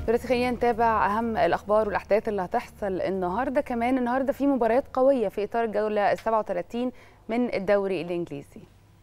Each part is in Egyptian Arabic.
دلوقتي خلينا نتابع اهم الاخبار والاحداث اللي هتحصل النهارده كمان النهارده في مباريات قويه في اطار الجوله ال 37 من الدوري الانجليزي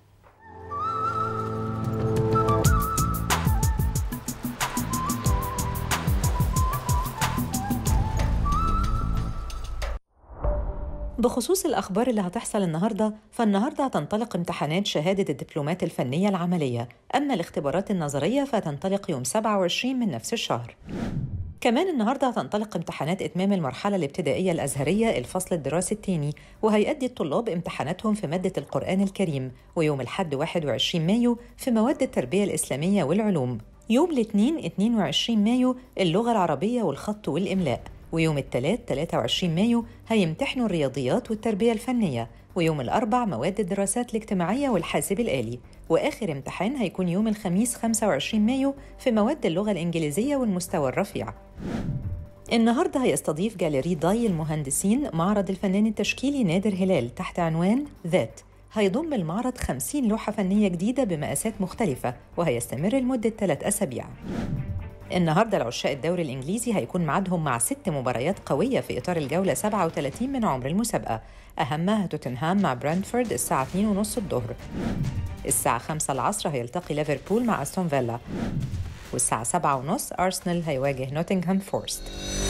بخصوص الأخبار اللي هتحصل النهاردة فالنهاردة هتنطلق امتحانات شهادة الدبلومات الفنية العملية أما الاختبارات النظرية فتنطلق يوم 27 من نفس الشهر كمان النهاردة هتنطلق امتحانات إتمام المرحلة الابتدائية الأزهرية الفصل الدراسي الثاني وهيأدي الطلاب امتحاناتهم في مادة القرآن الكريم ويوم الحد 21 مايو في مواد التربية الإسلامية والعلوم يوم الاثنين 22 مايو اللغة العربية والخط والإملاء ويوم الثلاث 23 مايو هيمتحنوا الرياضيات والتربية الفنية ويوم الأربع مواد الدراسات الاجتماعية والحاسب الآلي وآخر امتحان هيكون يوم الخميس 25 مايو في مواد اللغة الإنجليزية والمستوى الرفيع النهاردة هيستضيف جاليري ضاي المهندسين معرض الفنان التشكيلي نادر هلال تحت عنوان ذات هيضم المعرض 50 لوحة فنية جديدة بمقاسات مختلفة وهيستمر لمدة ثلاث أسابيع النهارده العشاق الدوري الانجليزي هيكون ميعادهم مع ست مباريات قويه في اطار الجوله 37 من عمر المسابقه اهمها توتنهام مع برنتفورد الساعه 2:30 الظهر الساعه 5 العصر هيلتقي ليفربول مع استون فيلا والساعه 7:30 ارسنال هيواجه نوتنغهام فورست